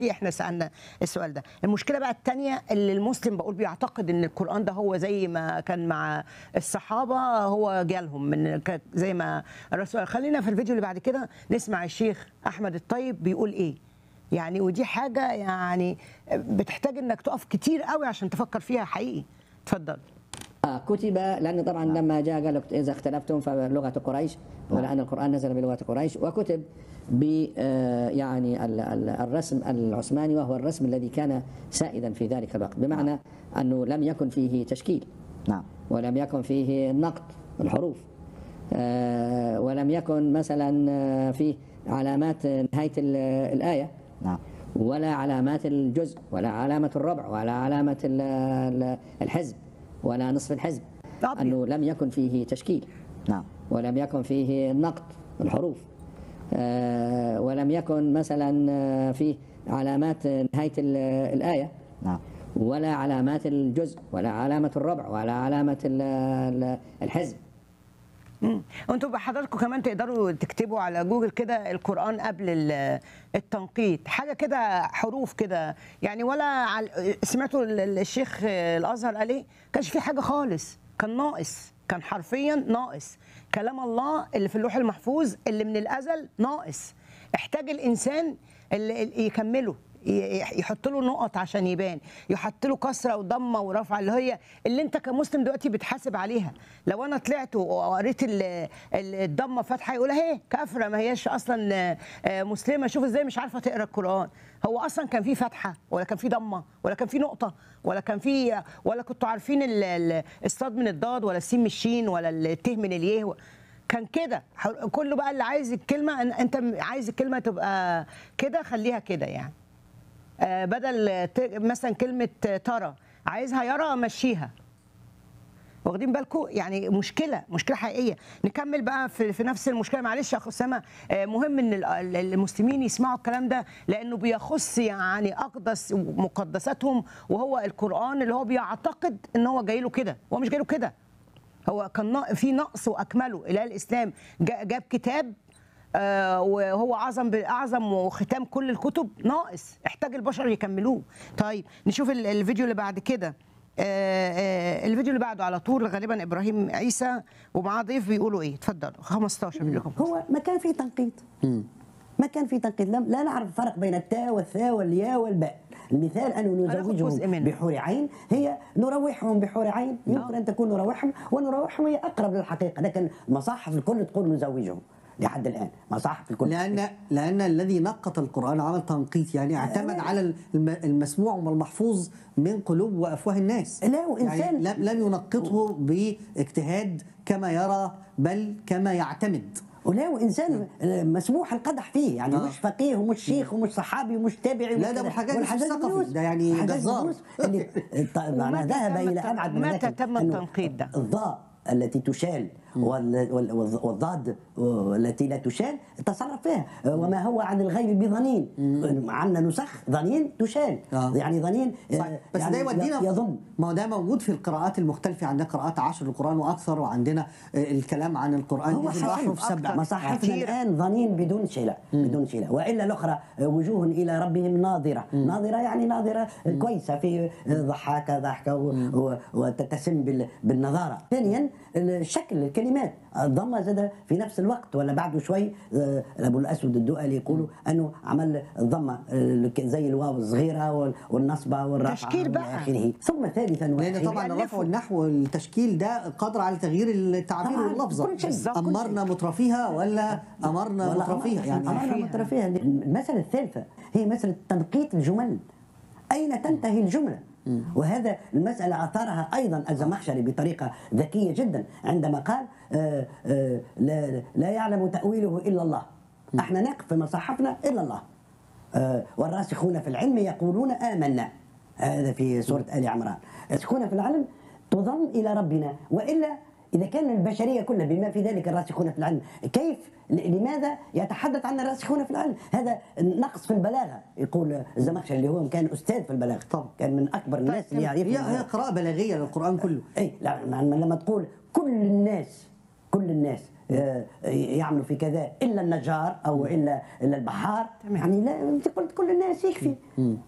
احنا سالنا السؤال ده المشكله بقى الثانيه اللي المسلم بقول بيعتقد ان القران ده هو زي ما كان مع الصحابه هو جالهم من ك- زي ما الرسول خلينا في الفيديو اللي بعد كده نسمع الشيخ احمد الطيب بيقول ايه يعني ودي حاجه يعني بتحتاج انك تقف كتير قوي عشان تفكر فيها حقيقي اتفضل آه كتب لأن طبعا لما جاء قال لك إذا اختلفتم فلغة قريش ولأن القرآن نزل بلغة قريش وكتب ب آه، يعني ال- ال- الرسم العثماني وهو الرسم الذي كان سائدا في ذلك الوقت بمعنى أنه لم يكن فيه تشكيل نعم ولم يكن فيه نقط الحروف آه، ولم يكن مثلا آه، فيه علامات نهاية ال- الآية نعم ولا علامات الجزء ولا علامة الربع ولا علامة ال- ال- الحزب ولا نصف الحزب أبيض. أنه لم يكن فيه تشكيل نعم ولم يكن فيه نقط الحروف آه، ولم يكن مثلا آه، فيه علامات نهاية ال- الآية نعم ولا علامات الجزء ولا علامة الربع ولا علامة ال- ال- الحزب مم. وانتوا بقى حضراتكم كمان تقدروا تكتبوا على جوجل كده القرآن قبل ال- التنقيط حاجة كده حروف كده يعني ولا عل... سمعتوا ال- ال- الشيخ الأزهر قال ايه؟ كانش في حاجة خالص كان ناقص كان حرفيا ناقص كلام الله اللي في اللوح المحفوظ اللي من الأزل ناقص احتاج الإنسان اللي اللي يكمله ي- يحط له نقط عشان يبان يحط له كسره وضمه ورفعه اللي هي اللي انت كمسلم دلوقتي بتحاسب عليها لو انا طلعت وقريت ال- ال- الضمه فاتحه يقول اهي كافره ما هياش اصلا آه، آه، مسلمه شوف ازاي مش عارفه تقرا القران هو اصلا كان في فتحه ولا كان في ضمه ولا كان في نقطه ولا كان في ولا كنتوا عارفين ال- ال- الصاد من الضاد ولا السين من الشين ولا الته من اليه كان كده ح- كله بقى اللي عايز الكلمه أن- انت عايز الكلمه تبقى كده خليها كده يعني آه، بدل ت- مثلا كلمة ترى عايزها يرى مشيها واخدين بالكم يعني مشكله مشكله حقيقيه نكمل بقى في, في نفس المشكله معلش يا اخو اسامه آه، مهم ان ال- ال- المسلمين يسمعوا الكلام ده لانه بيخص يعني اقدس مقدساتهم وهو القران اللي هو بيعتقد ان هو جاي له كده هو مش جاي له كده هو كان نا- في نقص واكمله اله الاسلام جا- جاب كتاب آه، وهو اعظم باعظم وختام كل الكتب ناقص احتاج البشر يكملوه طيب نشوف ال- الفيديو اللي بعد كده آه، آه، الفيديو اللي بعده على طول غالبا ابراهيم عيسى ومعاه ضيف بيقولوا ايه اتفضلوا 15 بيقول لكم هو ما كان في تنقيط ما كان في تنقيط لا, لا نعرف الفرق بين التاء والثاء والياء والباء المثال أن هناخد جزء نزوجهم منه. بحور عين هي نروحهم بحور عين يمكن أن تكون نروحهم ونروحهم هي أقرب للحقيقة لكن مصاحف الكل تقول نزوجهم لحد الآن مصاحف الكل لان لان الذي نقط القران عمل تنقيط يعني اعتمد على الم- المسموع والمحفوظ من قلوب وافواه الناس لا، وإنسان- يعني لم لم ينقطه باجتهاد كما يرى بل كما يعتمد ولا وإنسان مسموح القدح فيه يعني آه. مش فقيه ومش شيخ ومش صحابي ومش تابعي لا، ومش ده كذا. والحاجات دي مش والحجاج ثقفي، فلوس. ده يعني الحجاج جزار. فلوس اللي طبعا ومتى ذهب تم إلى الت- أبعد من متى ذلك تم أنه التنقيط ده؟ الضاء التي تشال وال- وال- والض- والضاد التي لا تشال تصرف فيها وما هو عن الغيب بظنين عنا نسخ ظنين تشال آه. يعني ظنين صحيح. بس يعني ده يودينا يظن ما هو ده موجود في القراءات المختلفة عندنا قراءات عشر القرآن وأكثر وعندنا آه، الكلام عن القرآن هو نزل صحيح بأحرف سبع مصاحفنا كتير. الان ظنين بدون شلة بدون شلة والا الاخرى وجوه الى ربهم ناظره ناظره يعني ناظره كويسه في ضحاكه ضحكه و- و- وتتسم بال- بالنظاره ثانيا الشكل الكلمات الضمه زاد في نفس الوقت ولا بعده شوي آه، ابو الاسود الدؤلي يقولوا انه عمل الضمه آه، زي الواو الصغيره وال- والنصبه والرفعه تشكيل بقى. والى آخره. ثم ثالثا لأن وأخيراً طبعا بيألفوا. الرفع والنحو والتشكيل ده قادر على تغيير التعبير طبعاً، واللفظة كل شيء. بالظبط. أمرنا مترفيها ولا أمرنا والله مترفيها يعني أمرنا فيها. مترفيها المسألة الثالثة هي مسألة تنقيط الجمل أين تنتهي الجملة وهذا المسألة أثارها أيضا الزمخشري بطريقة ذكية جدا عندما قال آه، آه، لا, لا يعلم تأويله إلا الله احنا نقف في مصاحفنا إلا الله آه، والراسخون في العلم يقولون آمنا هذا في سورة آل عمران الراسخون في العلم تضم إلى ربنا وإلا إذا كان البشرية كلها بما في ذلك الراسخون في العلم كيف ل- لماذا يتحدث عن الراسخون في العلم هذا نقص في البلاغة يقول الزمخشري اللي هو كان أستاذ في البلاغة طبعا. كان من أكبر الناس اللي هي هي يعرفوا قراءة بلاغية للقرآن كله اي لا لما لما تقول كل الناس كل الناس آه، يعملوا في كذا الا النجار او الا الا البحار يعني لا انت قلت كل الناس يكفي